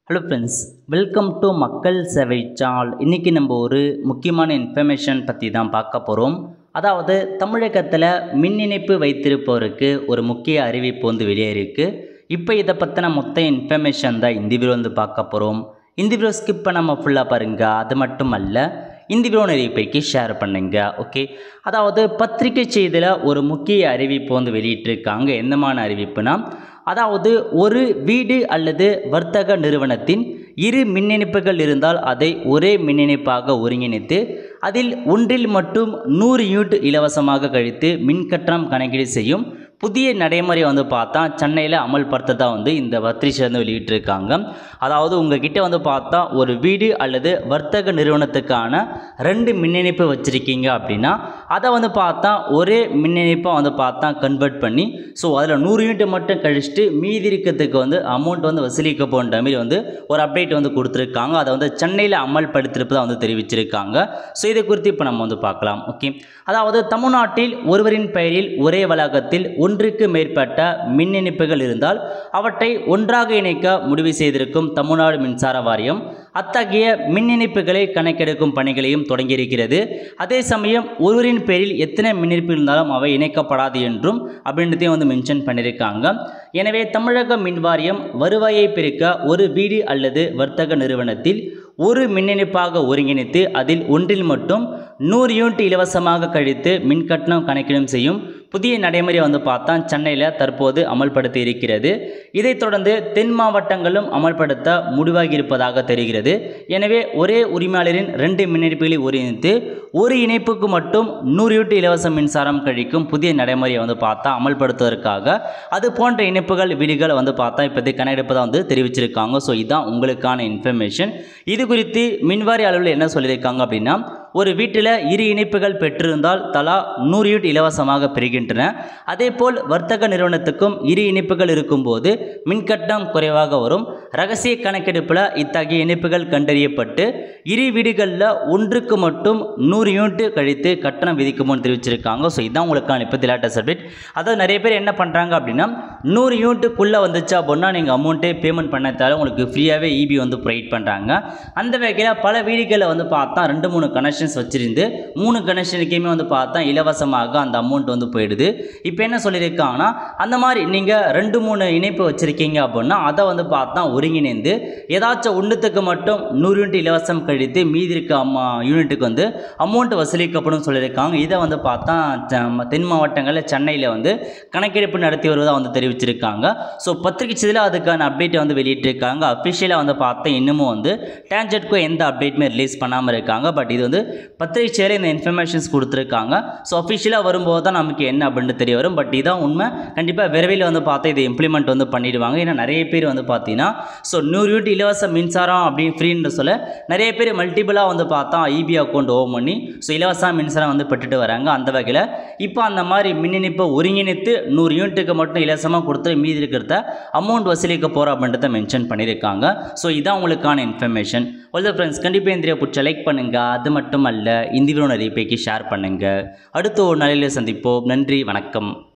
hello friends welcome to மக்கள் சேவை சால் இன்றைக்கி நம்ம ஒரு முக்கியமான இன்ஃபர்மேஷன் பற்றி தான் பார்க்க போகிறோம் அதாவது தமிழகத்தில் மின் இணைப்பு வைத்திருப்பவருக்கு ஒரு முக்கிய அறிவிப்பு வந்து வெளியேறிருக்கு இப்போ இதை பற்றின மொத்த இன்ஃபர்மேஷன் தான் இந்த வீடியோ வந்து பார்க்க போகிறோம் இந்த வீடியோ ஸ்கிப் பண்ணாமல் ஃபுல்லாக பாருங்கள் அது மட்டும் அல்ல இந்த வீடியோ நிறைய பேருக்கு ஷேர் பண்ணுங்க ஓகே அதாவது பத்திரிகை செய்தியில் ஒரு முக்கிய அறிவிப்பு வந்து வெளியிட்டிருக்காங்க என்னமான அறிவிப்புனா அதாவது ஒரு வீடு அல்லது வர்த்தக நிறுவனத்தின் இரு மின் இணைப்புகள் இருந்தால் அதை ஒரே மின் இணைப்பாக ஒருங்கிணைத்து அதில் ஒன்றில் மட்டும் நூறு யூனிட் இலவசமாக கழித்து மின் கட்டணம் கணக்கீடு செய்யும் புதிய நடைமுறை வந்து பார்த்தா சென்னையில் அமல்படுத்ததா வந்து இந்த பத்திரிகை வந்து வெளியிட்டிருக்காங்க அதாவது உங்ககிட்ட வந்து பார்த்தா ஒரு வீடு அல்லது வர்த்தக நிறுவனத்துக்கான ரெண்டு மின் இணைப்பு வச்சுருக்கீங்க அப்படின்னா அதை வந்து பார்த்தா ஒரே மின் இணைப்பாக வந்து பார்த்தா கன்வெர்ட் பண்ணி ஸோ அதில் நூறு யூனிட் மட்டும் கழிச்சிட்டு மீதி இருக்கிறதுக்கு வந்து அமௌண்ட் வந்து வசூலிக்க போன்ற மாதிரி வந்து ஒரு அப்டேட் வந்து கொடுத்துருக்காங்க அதை வந்து சென்னையில் அமல்படுத்திருப்பதாக வந்து தெரிவிச்சிருக்காங்க ஸோ இதை குறித்து இப்போ நம்ம வந்து பார்க்கலாம் ஓகே அதாவது தமிழ்நாட்டில் ஒருவரின் பெயரில் ஒரே வளாகத்தில் ஒன்றுக்கு மேற்பட்ட மின் இணைப்புகள் இருந்தால் அவற்றை ஒன்றாக இணைக்க முடிவு செய்திருக்கும் தமிழ்நாடு மின்சார வாரியம் அத்தகைய மின் இணைப்புகளை கணக்கெடுக்கும் பணிகளையும் தொடங்கியிருக்கிறது அதே சமயம் ஒருவரின் பேரில் எத்தனை மின் இணைப்பு இருந்தாலும் அவை இணைக்கப்படாது என்றும் அப்படின்றதையும் வந்து மென்ஷன் பண்ணியிருக்காங்க எனவே தமிழக மின் வாரியம் வருவாயை பெருக்க ஒரு வீடு அல்லது வர்த்தக நிறுவனத்தில் ஒரு மின் இணைப்பாக ஒருங்கிணைத்து அதில் ஒன்றில் மட்டும் நூறு யூனிட் இலவசமாக கழித்து மின் கட்டணம் கணக்கிடும் செய்யும் புதிய நடைமுறை வந்து பார்த்தா சென்னையில் தற்போது அமல்படுத்தி இருக்கிறது இதைத் தொடர்ந்து தென் மாவட்டங்களும் அமல்படுத்த முடிவாகி இருப்பதாக தெரிகிறது எனவே ஒரே உரிமையாளரின் ரெண்டு மின் இணைப்புகளை ஒருங்கிணைத்து ஒரு இணைப்புக்கு மட்டும் நூறு யூனிட் இலவச மின்சாரம் கழிக்கும் புதிய நடைமுறையை வந்து பார்த்தா அமல்படுத்துவதற்காக அது போன்ற இணைப்புகள் வீடுகளை வந்து பார்த்தா இப்போதைக்கு கணக்கெடுப்பதாக வந்து தெரிவிச்சிருக்காங்க ஸோ இதுதான் உங்களுக்கான இன்ஃபர்மேஷன் இது குறித்து மின்வாரி அளவில் என்ன சொல்லியிருக்காங்க அப்படின்னா ஒரு வீட்டில் இரு இணைப்புகள் பெற்றிருந்தால் தலா நூறு யூனிட் இலவசமாக பெறுகின்றன அதேபோல் வர்த்தக நிறுவனத்துக்கும் இரு இணைப்புகள் இருக்கும்போது மின்கட்டணம் குறைவாக வரும் ரகசிய கணக்கெடுப்பில் இத்தகைய இணைப்புகள் கண்டறியப்பட்டு இரு வீடுகளில் ஒன்றுக்கு மட்டும் நூறு யூனிட் கழித்து கட்டணம் விதிக்குமோன்னு தெரிவிச்சிருக்காங்க ஸோ இதுதான் உங்களுக்கான இப்போ லேட்டஸ்ட் அப்டேட் அதாவது நிறைய பேர் என்ன பண்ணுறாங்க அப்படின்னா நூறு யூனிட்டுக்குள்ளே வந்துச்சு அப்படின்னா நீங்கள் அமௌண்ட்டே பேமெண்ட் பண்ணத்தால உங்களுக்கு ஃப்ரீயாகவே இபி வந்து ப்ரொவைட் பண்ணுறாங்க அந்த வகையில் பல வீடுகளில் வந்து பார்த்தா ரெண்டு மூணு கனெக்ஷன்ஸ் வச்சுருந்து மூணு கனெக்ஷனுக்குமே வந்து பார்த்தா இலவசமாக அந்த அமௌண்ட் வந்து போயிடுது இப்போ என்ன சொல்லியிருக்காங்கன்னா அந்த மாதிரி நீங்கள் ரெண்டு மூணு இணைப்பு வச்சுருக்கீங்க அப்படின்னா அதை வந்து பார்த்தா ஒருங்கிணைந்து ஏதாச்சும் ஒன்றுத்துக்கு மட்டும் நூறு யூனிட் இலவசம் கழித்து மீதி இருக்க அம்மா யூனிட்டுக்கு வந்து அமௌண்ட் வசூலிக்கப்படும் சொல்லியிருக்காங்க இதை வந்து பார்த்தா ச- தென் மாவட்டங்களில் சென்னையில் வந்து கணக்கெடுப்பு நடத்தி வருவதாக வந்து தெரிவிச்சிருக்காங்க ஸோ பத்திரிகை செய்தியில் அதுக்கான அப்டேட்டை வந்து வெளியிட்டிருக்காங்க அஃபிஷியலாக வந்து பார்த்தா இன்னமும் வந்து டேஞ்செட்கோ எந்த அப்டேட்டுமே ரிலீஸ் பண்ணாமல் இருக்காங்க பட் இது வந்து பத்திரிகை செய்தியில் இந்த இன்ஃபர்மேஷன்ஸ் கொடுத்துருக்காங்க ஸோ அஃபிஷியலாக வரும்போது தான் நமக்கு என்ன அப்படின்னு தெரிய வரும் பட் இதான் உண்மை கண்டிப்பாக விரைவில் வந்து பார்த்தா இதை இம்ப்ளிமெண்ட் வந்து பண்ணிடுவாங்க ஏன்னா நிறைய பேர் வந்து பார்த்தீங்கன்னா ஸோ நூறு யூனிட் இலவச மின்சாரம் அப்படின்னு ஃப்ரீன்னு சொல்ல நிறைய பேர் மல்டிபிளாக வந்து பார்த்தா ஐபி அக்கௌண்ட் ஓப்பன் பண்ணி ஸோ இலவச மின்சாரம் வந்து பெற்றுட்டு வராங்க அந்த வகையில் இப்போ அந்த மாதிரி மின் இணைப்பை ஒருங்கிணைத்து நூறு யூனிட்டுக்கு மட்டும் இலவசமாக கொடுத்து மீதி இருக்கிறத அமௌண்ட் வசூலிக்க போகிறோம் அப்படின்றத மென்ஷன் பண்ணியிருக்காங்க ஸோ இதான் உங்களுக்கான இன்ஃபர்மேஷன் ஒல்த ஃப்ரெண்ட்ஸ் கண்டிப்பாக இந்த பிடிச்ச லைக் பண்ணுங்கள் அது மட்டும் அல்ல இந்த வீடியோ நிறைய பேருக்கு ஷேர் பண்ணுங்கள் அடுத்த ஒரு நாளில் சந்திப்போம் நன்றி வணக்கம்